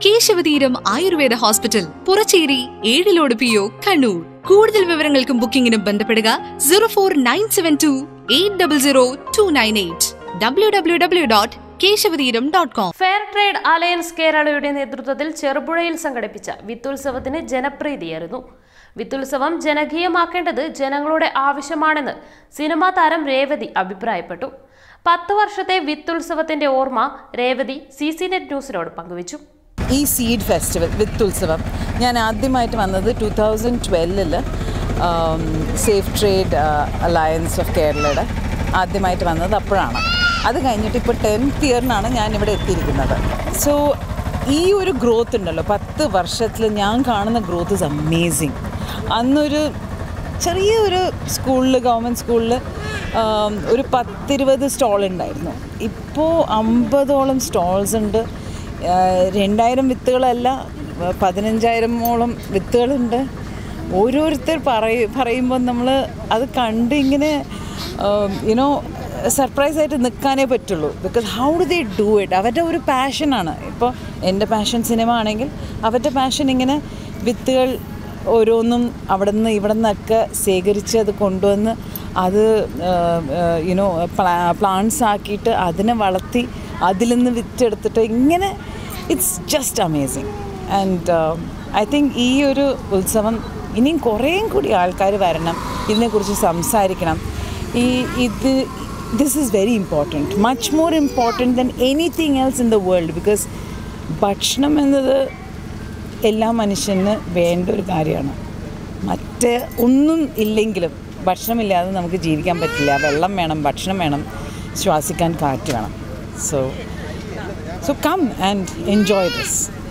Keshavatheeram Ayurveda hospital Puracheri Ezhilode P O Kannur കൂടുതൽ വിവരങ്ങൾക്കും ബുക്കിംഗിനും ബന്ധപ്പെടുക zero four nine seven two eight double zero two nine eight W W W dot Kesavatheeram dot com fair trade alliance കേരളയുടെ നേതൃത്വത്തിൽ ചെറുപുഴയിൽ സംഘടിപ്പിച്ച വിത്തുത്സവത്തിന് ജനപ്രീതിയായിരുന്നു വിത്തുത്സവം ജനകീയമാക്കേണ്ടത് ജനങ്ങളുടെ ആവശ്യമാണെന്ന് സിനിമാ താരം രേവതി അഭിപ്രായപ്പെട്ടു പത്ത് വർഷത്തെ വിത്തുത്സവത്തിന്റെ ഓർമ്മ രേവതി സി സി നെറ്റ് ന്യൂസിനോട് പങ്കുവച്ചു ഈ സീഡ് ഫെസ്റ്റിവൽ വിത്ത് ഉത്സവം ഞാൻ ആദ്യമായിട്ട് വന്നത് ടു തൗസൻഡ് ട്വൽവിൽ സേഫ് ട്രേഡ് അലയൻസ് ഓഫ് കേരളയുടെ ആദ്യമായിട്ട് വന്നത് അപ്പോഴാണ് അത് കഴിഞ്ഞിട്ട് ഇപ്പോൾ ടെൻത്ത് ഇയറിനാണ് ഞാൻ ഇവിടെ എത്തിയിരിക്കുന്നത് സോ ഈ ഒരു ഗ്രോത്ത് ഉണ്ടല്ലോ പത്ത് വർഷത്തിൽ ഞാൻ കാണുന്ന ഗ്രോത്ത് ഇസ് അമേസിങ് അന്നൊരു ചെറിയ ഒരു സ്കൂളിൽ ഗവൺമെൻറ് സ്കൂളിൽ ഒരു പത്തിരുപത് സ്റ്റോൾ ഉണ്ടായിരുന്നു ഇപ്പോൾ അമ്പതോളം സ്റ്റോൾസ് ഉണ്ട് ആഹ് രണ്ടായിരം വിത്തുകളല്ല പതിനഞ്ചായിരമോളം വിത്തുകളുണ്ട് ഓരോരുത്തർ പറയ പറയുമ്പോൾ നമ്മൾ അത് കണ്ട് ഇങ്ങനെ യുനോ സർപ്രൈസ് ആയിട്ട് നിൽക്കാനേ പറ്റുള്ളൂ because how do they do it അവരുടെ ഒരു പാഷനാണ് ഇപ്പോൾ എൻ്റെ പാഷൻ സിനിമ ആണെങ്കിൽ അവരുടെ പാഷൻ ഇങ്ങനെ വിത്തുകൾ ഓരോന്നും അവിടെ നിന്ന് ഇവിടെ നിന്നൊക്കെ ശേഖരിച്ച് അത് കൊണ്ടുവന്ന് അത് യുനോ പ്ലാന്റ്സ് ആക്കിയിട്ട് അതിനെ വളർത്തി അതിൽ നിന്ന് വിറ്റെടുത്തിട്ട് ഇങ്ങനെ it's just amazing and I think ഈ ഒരു ഉത്സവം ഇനിയും കുറേയും കൂടി ആൾക്കാർ വരണം ഇതിനെക്കുറിച്ച് സംസാരിക്കണം ഈ ഇത് this is very important much more important than anything else in the world because ഭക്ഷണം എന്നത് എല്ലാ മനുഷ്യന് വേണ്ട ഒരു കാര്യമാണ് മറ്റ് ഒന്നും ഇല്ലെങ്കിലും ഭക്ഷണമില്ലാതെ നമുക്ക് ജീവിക്കാൻ പറ്റില്ല വെള്ളം വേണം ഭക്ഷണം വേണം ശ്വാസിക്കാൻ കാറ്റ് വേണം so so come and enjoy this